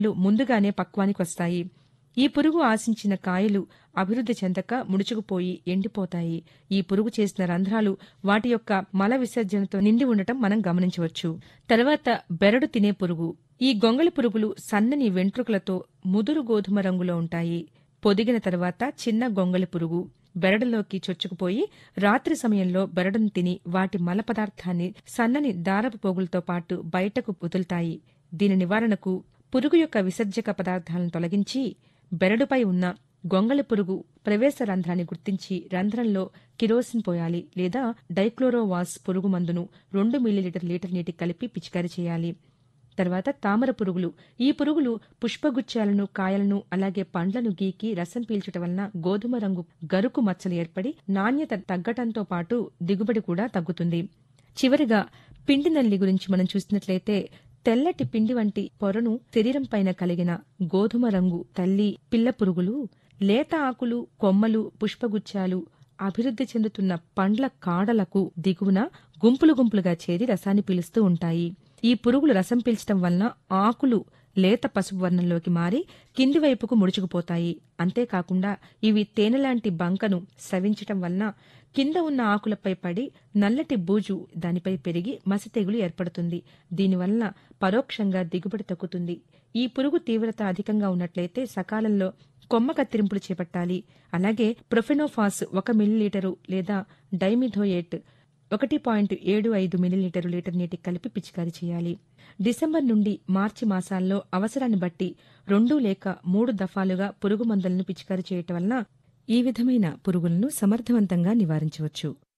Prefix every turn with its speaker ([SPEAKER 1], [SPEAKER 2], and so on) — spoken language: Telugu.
[SPEAKER 1] లు ముందుగానే పక్వానికి వస్తాయి ఈ పురుగు ఆశించిన కాయలు అభివృద్ధి చెందక ముడుచుకుపోయి ఎండిపోతాయి ఈ పురుగు చేసిన రంధ్రాలు వాటి యొక్క మల విసర్జనతో నిండి ఉండటం మనం గమనించవచ్చు తర్వాత బెరడు తినే పురుగు ఈ గొంగళి పురుగులు సన్నని వెంట్రుకలతో ముదురు గోధుమ రంగులో ఉంటాయి పొదిగిన తర్వాత చిన్న గొంగళి పురుగు బెరడులోకి చొచ్చుకుపోయి రాత్రి సమయంలో బెరడును తిని వాటి మల పదార్థాన్ని సన్నని దారపు పోగులతో పాటు బయటకు వదులుతాయి దీని నివారణకు పురుగు యొక్క విసర్జక పదార్థాలను తొలగించి బెరడుపై ఉన్న గొంగళి పురుగు ప్రవేశ రంధ్రాన్ని గుర్తించి రంధ్రంలో కిరోసిన్ పోయాలి లేదా డైక్లోరోవాస్ పురుగు మందును రెండు మిల్లీలీటర్ లీటర్ నీటికి కలిపి పిచికారీ చేయాలి తర్వాత తామర పురుగులు ఈ పురుగులు పుష్పగుచ్చాలను కాయలను అలాగే పండ్లను గీకి రసం పీల్చటం వలన గోధుమ రంగు గరుకు మచ్చలు ఏర్పడి నాణ్యత తగ్గటంతో పాటు దిగుబడి కూడా తగ్గుతుంది చివరిగా పిండి నల్లి గురించి మనం చూసినట్లయితే తెల్లటి పిండి వంటి పొరను శరీరం పైన కలిగిన గోధుమ రంగు తల్లి పిల్ల పురుగులు లేత ఆకులు కొమ్మలు పుష్పగుచ్చాలు అభివృద్ధి చెందుతున్న పండ్ల కాడలకు దిగువన గుంపులు గుంపులుగా చేరి రసాన్ని పీలుస్తూ ఉంటాయి ఈ పురుగులు రసం పీల్చడం వలన ఆకులు లేత పసుపు వర్ణంలోకి మారి కింది వైపుకు ముడుచుకుపోతాయి అంతేకాకుండా ఇవి తేనెలాంటి బంకను స్రవించటం వలన కింద ఉన్న ఆకులపై పడి నల్లటి బూజు దానిపై పెరిగి మసి తెగులు ఏర్పడుతుంది దీనివల్ల పరోక్షంగా దిగుబడి తగ్గుతుంది ఈ పురుగు తీవ్రత అధికంగా ఉన్నట్లయితే సకాలంలో కొమ్మ కత్తిరింపులు చేపట్టాలి అలాగే ప్రొఫెనోఫాస్ ఒక మిల్లీలీటరు లేదా డైమిథోయేట్ ఒకటి పాయింట్ ఏడు ఐదు మిల్లీలీటరు లీటర్ నీటికి కలిపి పిచికారీ చేయాలి డిసెంబర్ నుండి మార్చి మాసాల్లో అవసరాన్ని బట్టి రెండు లేక మూడు దఫాలుగా పురుగు మందులను పిచికారీ చేయటం వలన ఈ విధమైన పురుగులను సమర్థవంతంగా నివారించవచ్చు